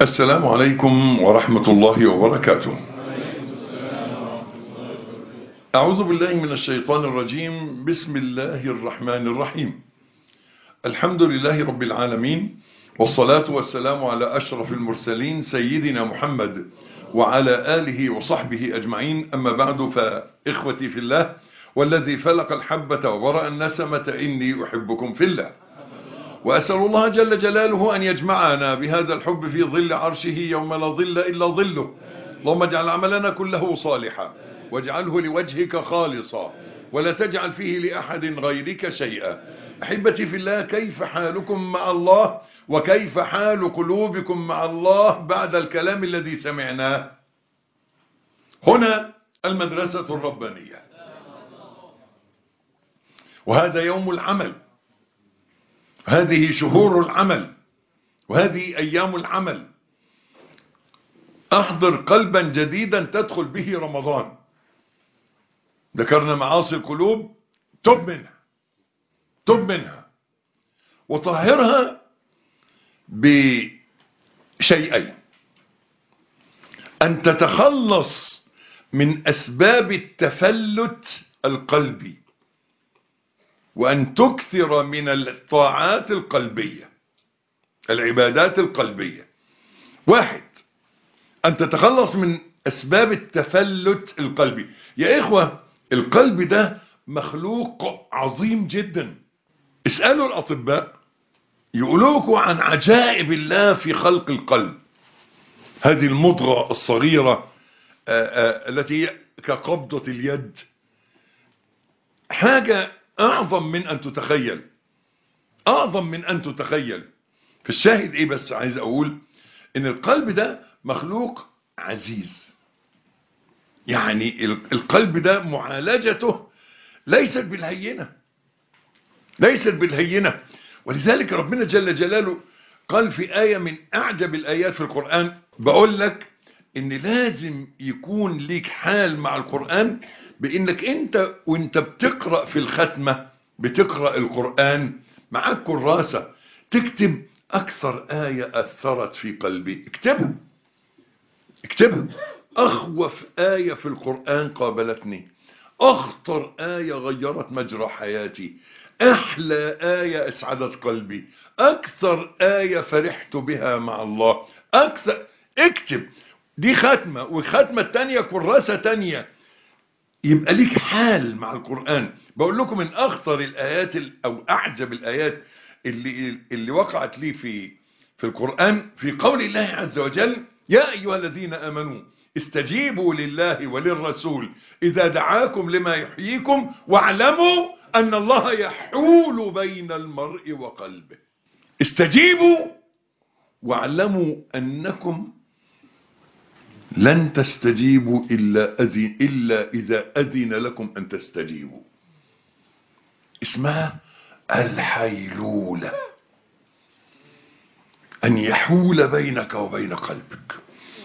السلام عليكم ورحمة الله وبركاته أعوذ بالله من الشيطان الرجيم بسم الله الرحمن الرحيم الحمد لله رب العالمين والصلاة والسلام على أشرف المرسلين سيدنا محمد وعلى آله وصحبه أجمعين أما بعد فإخوتي في الله والذي فلق الحبة وبرأ النسمة إني أحبكم في الله وأسأل الله جل جلاله أن يجمعنا بهذا الحب في ظل عرشه يوم لا ظل إلا ظله اللهم اجعل عملنا كله صالحا واجعله لوجهك خالصا ولا تجعل فيه لأحد غيرك شيئا أحبتي في الله كيف حالكم مع الله وكيف حال قلوبكم مع الله بعد الكلام الذي سمعناه هنا المدرسة الربانية وهذا يوم العمل هذه شهور العمل وهذه أيام العمل أحضر قلبا جديدا تدخل به رمضان ذكرنا معاصي القلوب تب منها تب منها وطهرها بشيئين أن تتخلص من أسباب التفلت القلبي وأن تكثر من الطاعات القلبية العبادات القلبية واحد أن تتخلص من أسباب التفلت القلبي يا إخوة القلب ده مخلوق عظيم جدا اسألوا الأطباء يقولوكوا عن عجائب الله في خلق القلب هذه المضغة الصغيرة التي كقبضة اليد حاجة أعظم من أن تتخيل أعظم من أن تتخيل في الشاهد إيه بس عايز أقول إن القلب ده مخلوق عزيز يعني القلب ده معالجته ليست بالهينة ليست بالهينة ولذلك ربنا جل جلاله قال في آية من أعجب الآيات في القرآن بقول لك ان لازم يكون ليك حال مع القرآن بانك انت وانت بتقرأ في الختمة بتقرأ القرآن معاك كراسة تكتب اكثر آية اثرت في قلبي اكتبها اكتبها اخوف آية في القرآن قابلتني اخطر آية غيرت مجرى حياتي احلى آية اسعدت قلبي اكثر آية فرحت بها مع الله اكثر اكتب دي ختمة والختمة التانية كراسة تانية يبقى ليك حال مع القرآن بقول لكم من أخطر الآيات أو أعجب الآيات اللي, اللي وقعت لي في في القرآن في قول الله عز وجل يا أيها الذين آمنوا استجيبوا لله وللرسول إذا دعاكم لما يحييكم واعلموا أن الله يحول بين المرء وقلبه استجيبوا واعلموا أنكم لن تستجيبوا إلا, أذن إلا إذا أذن لكم أن تستجيبوا اسمها الحيلولة أن يحول بينك وبين قلبك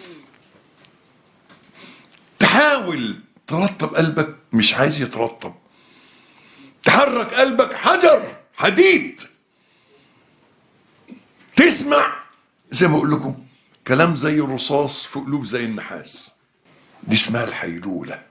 تحاول ترطب قلبك مش عايز يترطب تحرك قلبك حجر حديد تسمع زي ما اقول لكم كلام زي الرصاص في قلوب زي النحاس دي اسمها الحيلولة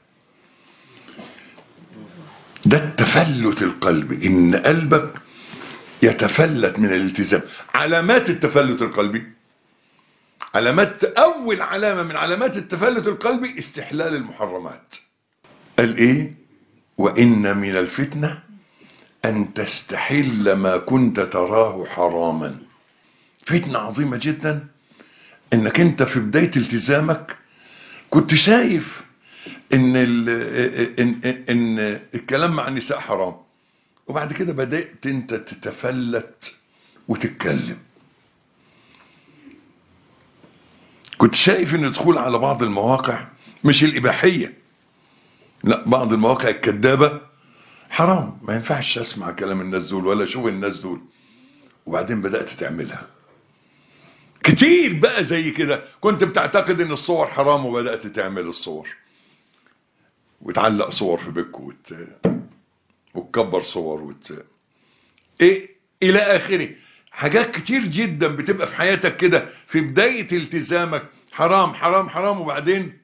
ده التفلت القلبي ان قلبك يتفلت من الالتزام علامات التفلت القلبي علامات اول علامة من علامات التفلت القلبي استحلال المحرمات قال ايه وان من الفتنة ان تستحل ما كنت تراه حراما فتنة عظيمة جدا انك انت في بداية التزامك كنت شايف ان, إن, إن الكلام مع النساء حرام وبعد كده بدأت انت تتفلت وتتكلم كنت شايف ان الدخول على بعض المواقع مش الاباحية لا بعض المواقع الكذابة حرام ما ينفعش اسمع كلام الناس دول ولا اشوف الناس دول وبعدين بدأت تعملها كتير بقى زي كده كنت بتعتقد ان الصور حرام وبدأت تعمل الصور وتعلق صور في بيتك وت... وتكبر صور وت... ايه الى اخره حاجات كتير جدا بتبقى في حياتك كده في بداية التزامك حرام حرام حرام وبعدين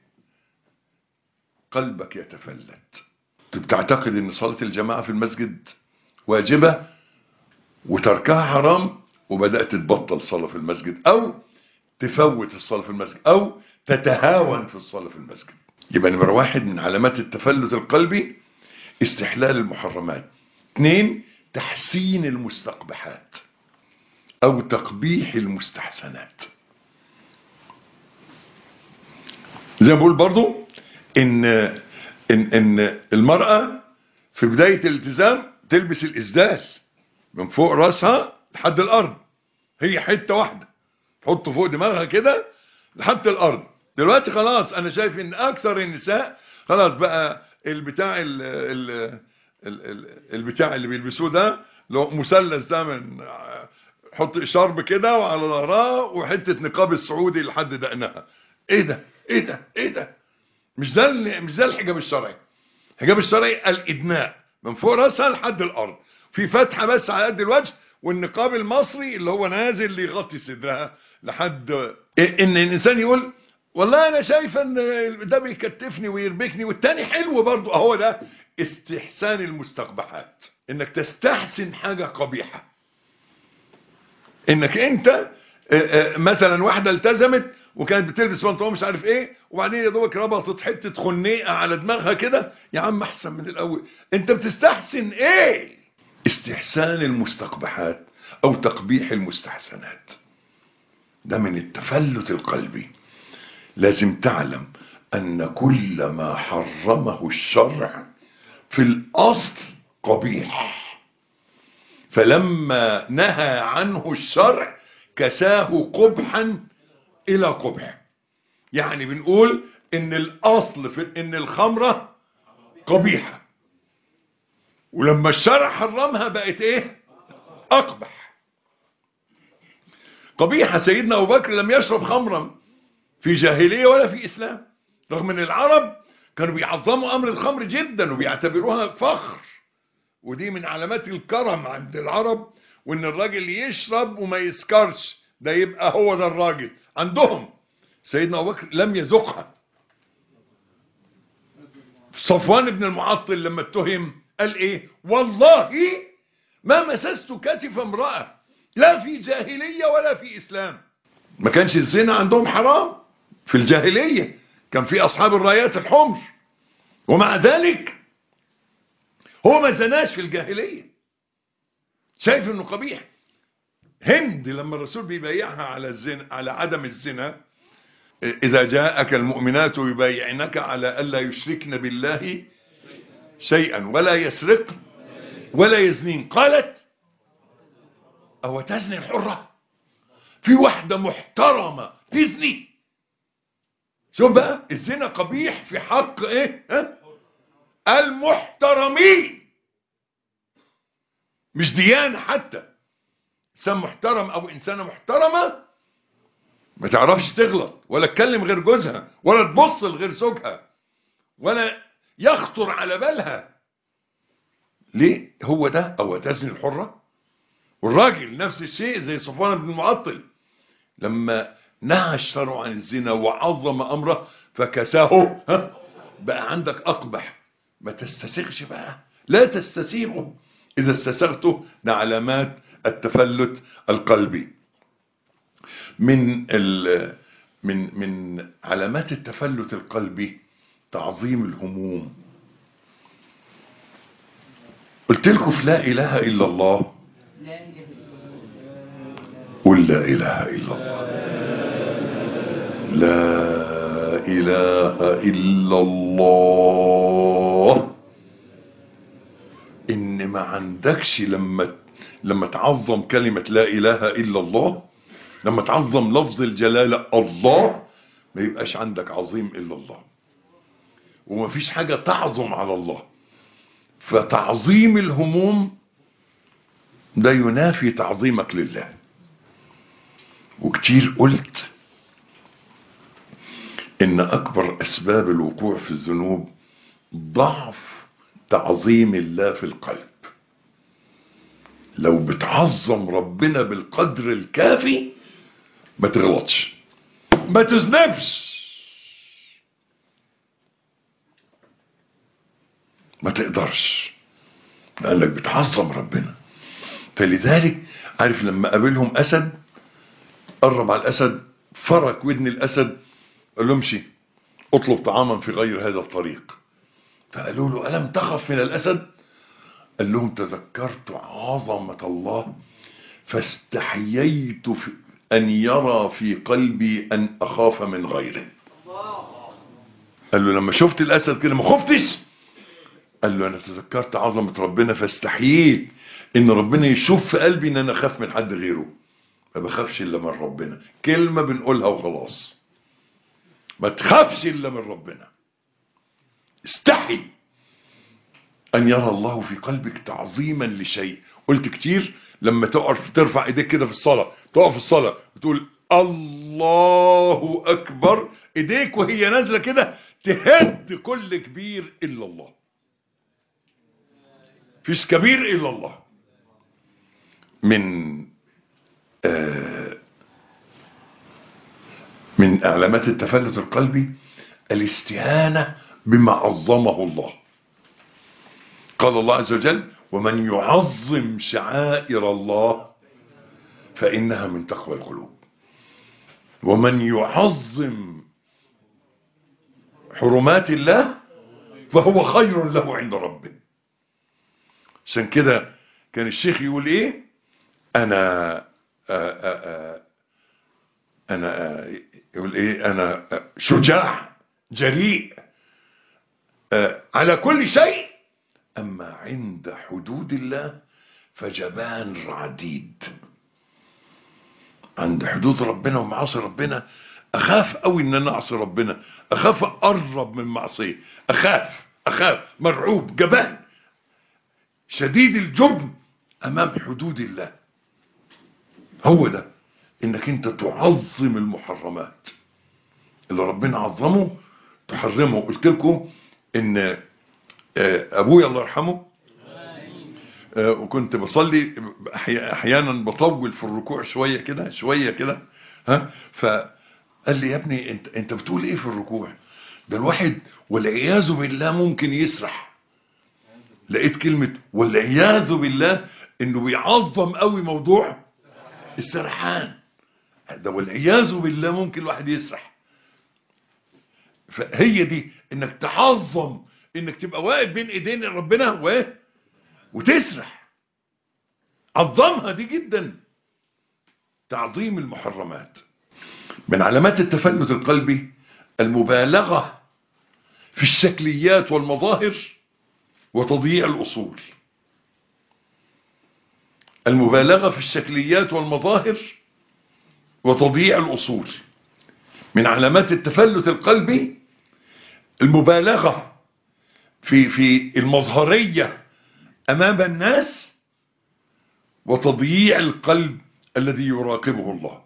قلبك يتفلت بتعتقد ان صلاة الجماعة في المسجد واجبة وتركها حرام وبدأت تبطل صلاة في المسجد او تفوت الصلاة في المسجد او تتهاون في الصلاة في المسجد يبقى نمرة واحد من علامات التفلت القلبي استحلال المحرمات اثنين تحسين المستقبحات او تقبيح المستحسنات زي ما بقول برضو ان ان ان المرأة في بداية الالتزام تلبس الاسدال من فوق راسها لحد الارض هي حتة واحدة تحط فوق دماغها كده لحد الارض دلوقتي خلاص انا شايف ان اكثر النساء خلاص بقى البتاع ال ال البتاع اللي بيلبسوه ده لو مثلث ده من حط شرب كده وعلى ظهرها وحته نقاب السعودي لحد دقنها ايه ده ايه ده ايه ده مش ده مش ده الحجاب الشرعي الحجاب الشرعي الادناء من فوق راسها لحد الارض في فتحه بس على قد الوجه والنقاب المصري اللي هو نازل اللي يغطي صدرها لحد ان الانسان يقول والله انا شايف ان ده بيكتفني ويربكني والتاني حلو برضو اهو ده استحسان المستقبحات انك تستحسن حاجة قبيحة انك انت مثلا واحدة التزمت وكانت بتلبس بنطلون مش عارف ايه وبعدين يا دوبك ربطت حتة خنيقة على دماغها كده يا عم احسن من الاول انت بتستحسن ايه استحسان المستقبحات او تقبيح المستحسنات ده من التفلت القلبي لازم تعلم ان كل ما حرمه الشرع في الاصل قبيح فلما نهى عنه الشرع كساه قبحا الى قبح يعني بنقول ان الاصل في ان الخمرة قبيحة ولما الشرع حرمها بقت ايه اقبح قبيحة سيدنا ابو بكر لم يشرب خمرا في جاهلية ولا في اسلام رغم ان العرب كانوا بيعظموا امر الخمر جدا وبيعتبروها فخر ودي من علامات الكرم عند العرب وان الراجل يشرب وما يسكرش ده يبقى هو ده الراجل عندهم سيدنا ابو بكر لم يذوقها صفوان بن المعطل لما اتهم قال ايه والله ما مسست كتف امرأة لا في جاهلية ولا في اسلام ما كانش الزنا عندهم حرام في الجاهلية كان في اصحاب الرايات الحمر ومع ذلك هو ما زناش في الجاهلية شايف انه قبيح هند لما الرسول بيبايعها على الزنا على عدم الزنا اذا جاءك المؤمنات يبايعنك على الا يشركن بالله شيئا ولا يسرق ولا يزنين قالت او تزني الحرة في واحدة محترمة تزني شوف بقى الزنا قبيح في حق ايه ها؟ المحترمين مش ديانة حتى انسان محترم او انسانة محترمة ما تعرفش تغلط ولا تكلم غير جوزها ولا تبص لغير زوجها ولا يخطر على بالها ليه هو ده او تزني الحرة والراجل نفس الشيء زي صفوان بن المعطل لما نهى الشرع عن الزنا وعظم امره فكساه ها بقى عندك اقبح ما تستسيغش بقى لا تستسيغه اذا استسغته ده علامات التفلت القلبي من ال من من علامات التفلت القلبي تعظيم الهموم قلت لكم في لا اله الا الله قل لا اله الا الله لا اله الا الله ان ما عندكش لما لما تعظم كلمة لا اله الا الله لما تعظم لفظ الجلالة الله ما يبقاش عندك عظيم الا الله وما فيش حاجة تعظم على الله فتعظيم الهموم ده ينافي تعظيمك لله وكتير قلت ان اكبر اسباب الوقوع في الذنوب ضعف تعظيم الله في القلب لو بتعظم ربنا بالقدر الكافي ما تغلطش ما تذنبش ما تقدرش لانك بتعظم ربنا فلذلك عارف لما قابلهم اسد قرب على الاسد فرك ودن الاسد قال له امشي اطلب طعاما في غير هذا الطريق فقالوا له الم تخف من الاسد قال لهم تذكرت عظمه الله فاستحييت في ان يرى في قلبي ان اخاف من غيره قال له لما شفت الاسد كده ما خفتش قال له انا تذكرت عظمه ربنا فاستحييت ان ربنا يشوف في قلبي ان انا اخاف من حد غيره ما بخافش الا من ربنا كلمه بنقولها وخلاص ما تخافش الا من ربنا استحي ان يرى الله في قلبك تعظيما لشيء قلت كتير لما تقف ترفع ايديك كده في الصلاه تقف في الصلاه وتقول الله اكبر ايديك وهي نازله كده تهد كل كبير الا الله فيش كبير الا الله من آه من علامات التفلت القلبي الاستهانة بما عظمه الله قال الله عز وجل ومن يعظم شعائر الله فإنها من تقوى القلوب ومن يعظم حرمات الله فهو خير له عند ربه عشان كده كان الشيخ يقول ايه انا آآ آآ انا آآ يقول ايه انا شجاع جريء على كل شيء اما عند حدود الله فجبان رعديد عند حدود ربنا ومعاصي ربنا اخاف قوي ان انا اعصي ربنا اخاف اقرب من معصيه اخاف اخاف مرعوب جبان شديد الجبن امام حدود الله هو ده انك انت تعظم المحرمات اللي ربنا عظمه تحرمه قلت لكم ان ابويا الله يرحمه وكنت بصلي احيانا بطول في الركوع شويه كده شويه كده ها فقال لي يا ابني انت انت بتقول ايه في الركوع ده الواحد والعياذ بالله ممكن يسرح لقيت كلمه والعياذ بالله انه بيعظم قوي موضوع السرحان ده والعياذ بالله ممكن الواحد يسرح فهي دي انك تعظم انك تبقى واقف بين ايدين ربنا و وتسرح عظمها دي جدا تعظيم المحرمات من علامات التفلت القلبي المبالغة في الشكليات والمظاهر وتضييع الأصول المبالغة في الشكليات والمظاهر وتضييع الأصول من علامات التفلت القلبي المبالغة في في المظهرية أمام الناس وتضييع القلب الذي يراقبه الله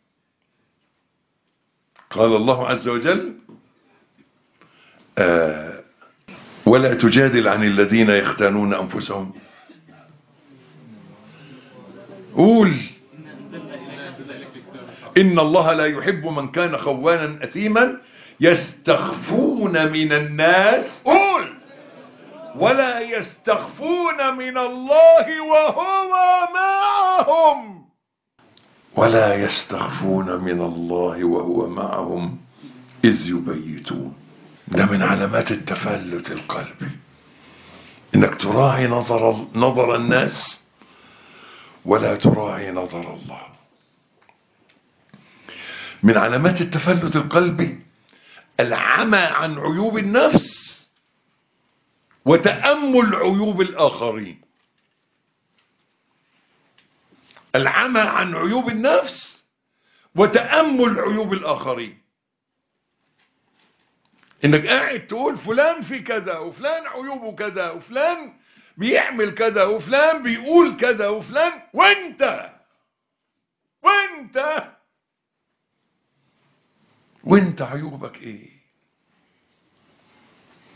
قال الله عز وجل آه ولا تجادل عن الذين يختانون أنفسهم قول إن الله لا يحب من كان خوانا أثيما يستخفون من الناس قول ولا يستخفون من الله وهو معهم ولا يستخفون من الله وهو معهم إذ يبيتون ده من علامات التفلت القلبي إنك تراعي نظر, نظر الناس ولا تراعي نظر الله من علامات التفلت القلبي العمى عن عيوب النفس وتأمل عيوب الآخرين العمى عن عيوب النفس وتأمل عيوب الآخرين انك قاعد تقول فلان في كذا وفلان عيوبه كذا وفلان بيعمل كذا وفلان بيقول كذا وفلان وانت وانت وانت عيوبك ايه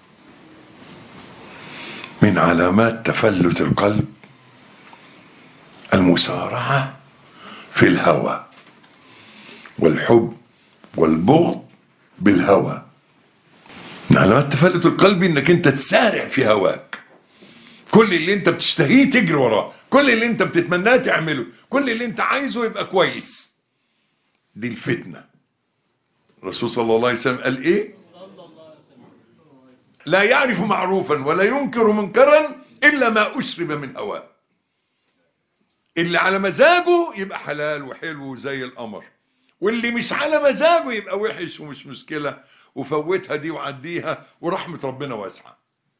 من علامات تفلت القلب المسارعة في الهوى والحب والبغض بالهوى من علامات تفلت القلب انك انت تسارع في هواك كل اللي انت بتشتهيه تجري وراه كل اللي انت بتتمناه تعمله كل اللي انت عايزه يبقى كويس دي الفتنة الرسول صلى الله عليه وسلم قال ايه لا يعرف معروفا ولا ينكر منكرا الا ما اشرب من هواه اللي على مزاجه يبقى حلال وحلو زي القمر واللي مش على مزاجه يبقى وحش ومش مشكلة وفوتها دي وعديها ورحمة ربنا واسعة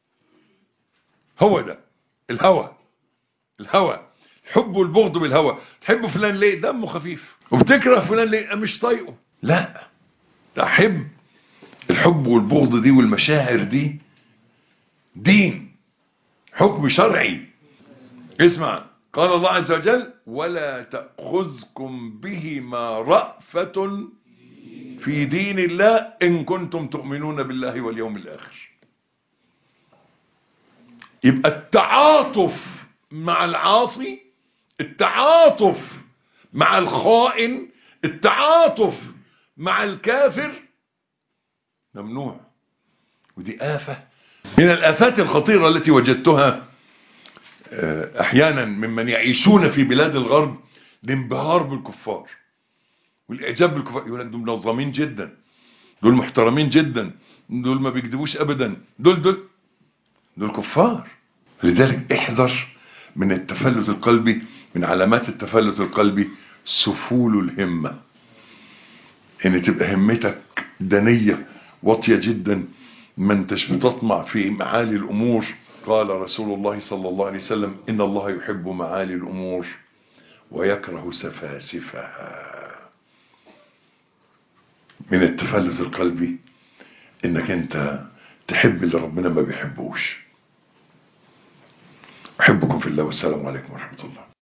هو ده الهوى الهوى الحب والبغض بالهوى تحب فلان ليه دمه خفيف وبتكره فلان ليه مش طايقه لا تحب الحب والبغض دي والمشاعر دي دين حكم شرعي اسمع قال الله عز وجل ولا تأخذكم بهما رأفة في دين الله إن كنتم تؤمنون بالله واليوم الآخر يبقى التعاطف مع العاصي التعاطف مع الخائن التعاطف مع الكافر ممنوع ودي آفة من الآفات الخطيرة التي وجدتها احيانا ممن يعيشون في بلاد الغرب الانبهار بالكفار والاعجاب بالكفار يقول لك دول منظمين جدا دول محترمين جدا دول ما بيكذبوش ابدا دول دول دول كفار لذلك احذر من التفلت القلبي من علامات التفلت القلبي سفول الهمة ان تبقى همتك دنية واطية جدا ما انتش بتطمع في معالي الامور قال رسول الله صلى الله عليه وسلم إن الله يحب معالي الأمور ويكره سفاسفها من التفلت القلبي انك انت تحب اللي ربنا ما بيحبوش احبكم في الله والسلام عليكم ورحمة الله